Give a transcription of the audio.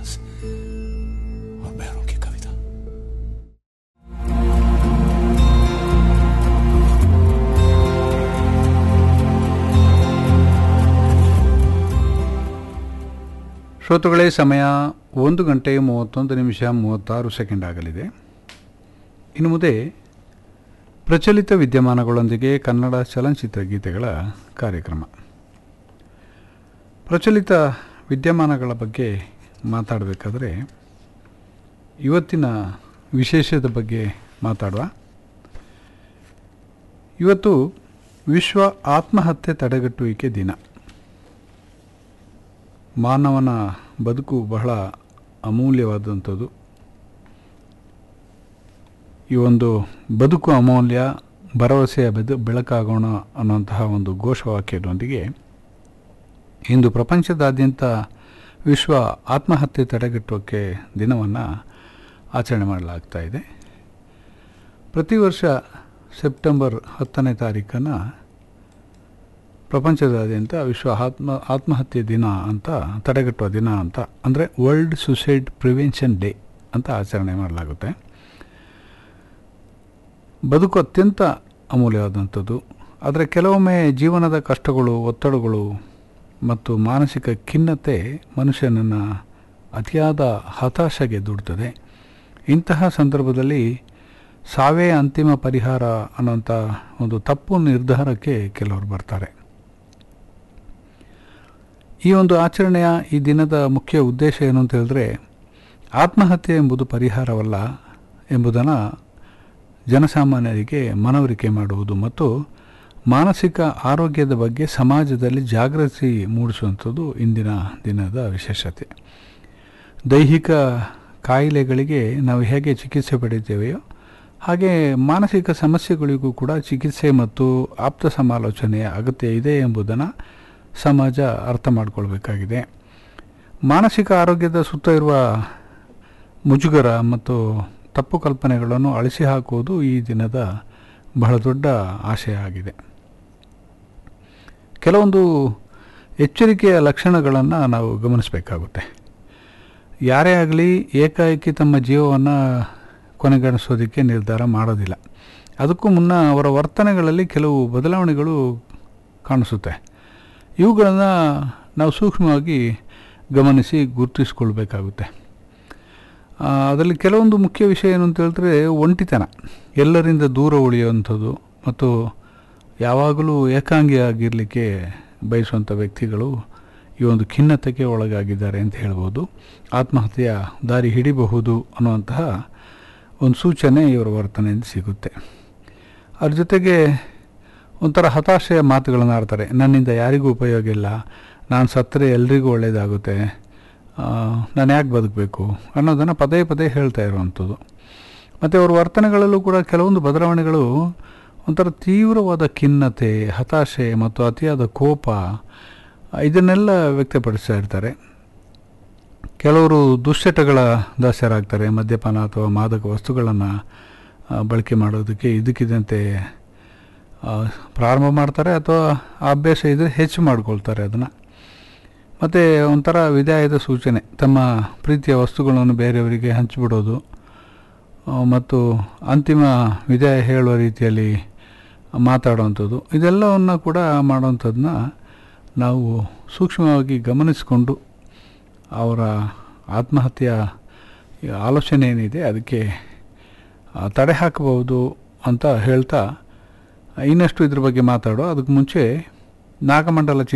सांस और पैरों की कविता ಶ್ರೋತೃಗಳೇ ಸಮಯ ಒಂದು ಗಂಟೆ ಮೂವತ್ತೊಂದು ನಿಮಿಷ ಮೂವತ್ತಾರು ಸೆಕೆಂಡ್ ಆಗಲಿದೆ ಇನ್ನು ಮುಂದೆ ಪ್ರಚಲಿತ ವಿದ್ಯಮಾನಗಳೊಂದಿಗೆ ಕನ್ನಡ ಚಲನಚಿತ್ರ ಗೀತೆಗಳ ಕಾರ್ಯಕ್ರಮ ಪ್ರಚಲಿತ ವಿದ್ಯಮಾನಗಳ ಬಗ್ಗೆ ಮಾತಾಡಬೇಕಾದ್ರೆ ಇವತ್ತಿನ ವಿಶೇಷದ ಬಗ್ಗೆ ಮಾತಾಡುವ ಇವತ್ತು ವಿಶ್ವ ಆತ್ಮಹತ್ಯೆ ತಡೆಗಟ್ಟುವಿಕೆ ದಿನ ಮಾನವನ ಬದುಕು ಬಹಳ ಅಮೂಲ್ಯವಾದಂಥದ್ದು ಈ ಒಂದು ಬದುಕು ಅಮೂಲ್ಯ ಭರವಸೆಯ ಬೆದು ಬೆಳಕಾಗೋಣ ಅನ್ನುವಂತಹ ಒಂದು ಘೋಷವಾಕ್ಯದೊಂದಿಗೆ ಇಂದು ಪ್ರಪಂಚದಾದ್ಯಂತ ವಿಶ್ವ ಆತ್ಮಹತ್ಯೆ ತಡೆಗಟ್ಟುವಿಕೆ ದಿನವನ್ನು ಆಚರಣೆ ಮಾಡಲಾಗ್ತಾ ಇದೆ ಪ್ರತಿ ವರ್ಷ ಸೆಪ್ಟೆಂಬರ್ ಹತ್ತನೇ ತಾರೀಕನ್ನು ಪ್ರಪಂಚದಾದ್ಯಂತ ವಿಶ್ವ ಆತ್ಮ ಆತ್ಮಹತ್ಯೆ ದಿನ ಅಂತ ತಡೆಗಟ್ಟುವ ದಿನ ಅಂತ ಅಂದರೆ ವರ್ಲ್ಡ್ ಸುಸೈಡ್ ಪ್ರಿವೆನ್ಷನ್ ಡೇ ಅಂತ ಆಚರಣೆ ಮಾಡಲಾಗುತ್ತೆ ಬದುಕು ಅತ್ಯಂತ ಅಮೂಲ್ಯವಾದಂಥದ್ದು ಆದರೆ ಕೆಲವೊಮ್ಮೆ ಜೀವನದ ಕಷ್ಟಗಳು ಒತ್ತಡಗಳು ಮತ್ತು ಮಾನಸಿಕ ಖಿನ್ನತೆ ಮನುಷ್ಯನನ್ನು ಅತಿಯಾದ ಹತಾಶೆಗೆ ದುಡ್ತದೆ ಇಂತಹ ಸಂದರ್ಭದಲ್ಲಿ ಸಾವೇ ಅಂತಿಮ ಪರಿಹಾರ ಅನ್ನೋಂಥ ಒಂದು ತಪ್ಪು ನಿರ್ಧಾರಕ್ಕೆ ಕೆಲವರು ಬರ್ತಾರೆ ಈ ಒಂದು ಆಚರಣೆಯ ಈ ದಿನದ ಮುಖ್ಯ ಉದ್ದೇಶ ಏನು ಅಂತ ಹೇಳಿದ್ರೆ ಆತ್ಮಹತ್ಯೆ ಎಂಬುದು ಪರಿಹಾರವಲ್ಲ ಎಂಬುದನ್ನು ಜನಸಾಮಾನ್ಯರಿಗೆ ಮನವರಿಕೆ ಮಾಡುವುದು ಮತ್ತು ಮಾನಸಿಕ ಆರೋಗ್ಯದ ಬಗ್ಗೆ ಸಮಾಜದಲ್ಲಿ ಜಾಗೃತಿ ಮೂಡಿಸುವಂಥದ್ದು ಇಂದಿನ ದಿನದ ವಿಶೇಷತೆ ದೈಹಿಕ ಕಾಯಿಲೆಗಳಿಗೆ ನಾವು ಹೇಗೆ ಚಿಕಿತ್ಸೆ ಪಡಿತೇವೆಯೋ ಹಾಗೆ ಮಾನಸಿಕ ಸಮಸ್ಯೆಗಳಿಗೂ ಕೂಡ ಚಿಕಿತ್ಸೆ ಮತ್ತು ಆಪ್ತ ಸಮಾಲೋಚನೆಯ ಅಗತ್ಯ ಇದೆ ಎಂಬುದನ್ನು ಸಮಾಜ ಅರ್ಥ ಮಾಡಿಕೊಳ್ಬೇಕಾಗಿದೆ ಮಾನಸಿಕ ಆರೋಗ್ಯದ ಸುತ್ತ ಇರುವ ಮುಜುಗರ ಮತ್ತು ತಪ್ಪು ಕಲ್ಪನೆಗಳನ್ನು ಅಳಿಸಿ ಹಾಕುವುದು ಈ ದಿನದ ಬಹಳ ದೊಡ್ಡ ಆಶಯ ಆಗಿದೆ ಕೆಲವೊಂದು ಎಚ್ಚರಿಕೆಯ ಲಕ್ಷಣಗಳನ್ನು ನಾವು ಗಮನಿಸಬೇಕಾಗುತ್ತೆ ಯಾರೇ ಆಗಲಿ ಏಕಾಏಕಿ ತಮ್ಮ ಜೀವವನ್ನು ಕೊನೆಗಾಣಿಸೋದಕ್ಕೆ ನಿರ್ಧಾರ ಮಾಡೋದಿಲ್ಲ ಅದಕ್ಕೂ ಮುನ್ನ ಅವರ ವರ್ತನೆಗಳಲ್ಲಿ ಕೆಲವು ಬದಲಾವಣೆಗಳು ಕಾಣಿಸುತ್ತೆ ಇವುಗಳನ್ನು ನಾವು ಸೂಕ್ಷ್ಮವಾಗಿ ಗಮನಿಸಿ ಗುರುತಿಸ್ಕೊಳ್ಬೇಕಾಗುತ್ತೆ ಅದರಲ್ಲಿ ಕೆಲವೊಂದು ಮುಖ್ಯ ವಿಷಯ ಏನು ಅಂತ ಹೇಳಿದ್ರೆ ಒಂಟಿತನ ಎಲ್ಲರಿಂದ ದೂರ ಉಳಿಯುವಂಥದ್ದು ಮತ್ತು ಯಾವಾಗಲೂ ಏಕಾಂಗಿಯಾಗಿರಲಿಕ್ಕೆ ಬಯಸುವಂಥ ವ್ಯಕ್ತಿಗಳು ಈ ಒಂದು ಖಿನ್ನತೆಗೆ ಒಳಗಾಗಿದ್ದಾರೆ ಅಂತ ಹೇಳ್ಬೋದು ಆತ್ಮಹತ್ಯೆಯ ದಾರಿ ಹಿಡಿಬಹುದು ಅನ್ನುವಂತಹ ಒಂದು ಸೂಚನೆ ಇವರ ವರ್ತನೆಯಿಂದ ಸಿಗುತ್ತೆ ಅದ್ರ ಜೊತೆಗೆ ಒಂಥರ ಹತಾಶೆಯ ಮಾತುಗಳನ್ನು ಆಡ್ತಾರೆ ನನ್ನಿಂದ ಯಾರಿಗೂ ಉಪಯೋಗ ಇಲ್ಲ ನಾನು ಸತ್ತರೆ ಎಲ್ರಿಗೂ ಒಳ್ಳೆಯದಾಗುತ್ತೆ ನಾನು ಯಾಕೆ ಬದುಕಬೇಕು ಅನ್ನೋದನ್ನು ಪದೇ ಪದೇ ಹೇಳ್ತಾ ಇರುವಂಥದ್ದು ಮತ್ತು ಅವ್ರ ವರ್ತನೆಗಳಲ್ಲೂ ಕೂಡ ಕೆಲವೊಂದು ಬದಲಾವಣೆಗಳು ಒಂಥರ ತೀವ್ರವಾದ ಖಿನ್ನತೆ ಹತಾಶೆ ಮತ್ತು ಅತಿಯಾದ ಕೋಪ ಇದನ್ನೆಲ್ಲ ವ್ಯಕ್ತಪಡಿಸ್ತಾ ಇರ್ತಾರೆ ಕೆಲವರು ದುಶ್ಚಟಗಳ ದಾಸ್ಯರಾಗ್ತಾರೆ ಮದ್ಯಪಾನ ಅಥವಾ ಮಾದಕ ವಸ್ತುಗಳನ್ನು ಬಳಕೆ ಮಾಡೋದಕ್ಕೆ ಇದಕ್ಕಿದಂತೆ ಪ್ರಾರಂಭ ಮಾಡ್ತಾರೆ ಅಥವಾ ಆ ಅಭ್ಯಾಸ ಇದ್ದರೆ ಹೆಚ್ಚು ಮಾಡ್ಕೊಳ್ತಾರೆ ಅದನ್ನು ಮತ್ತು ಒಂಥರ ವಿದಾಯದ ಸೂಚನೆ ತಮ್ಮ ಪ್ರೀತಿಯ ವಸ್ತುಗಳನ್ನು ಬೇರೆಯವರಿಗೆ ಹಂಚಿಬಿಡೋದು ಮತ್ತು ಅಂತಿಮ ವಿದಾಯ ಹೇಳುವ ರೀತಿಯಲ್ಲಿ ಮಾತಾಡುವಂಥದ್ದು ಇದೆಲ್ಲವನ್ನು ಕೂಡ ಮಾಡುವಂಥದ್ದನ್ನ ನಾವು ಸೂಕ್ಷ್ಮವಾಗಿ ಗಮನಿಸಿಕೊಂಡು ಅವರ ಆತ್ಮಹತ್ಯೆಯ ಆಲೋಚನೆ ಏನಿದೆ ಅದಕ್ಕೆ ತಡೆ ಹಾಕಬಹುದು ಅಂತ ಹೇಳ್ತಾ ಇನ್ನಷ್ಟು ಇದ್ರ ಬಗ್ಗೆ ಮಾತಾಡೋ ಅದಕ್ಕೆ ಮುಂಚೆ ನಾಗಮಂಡಲ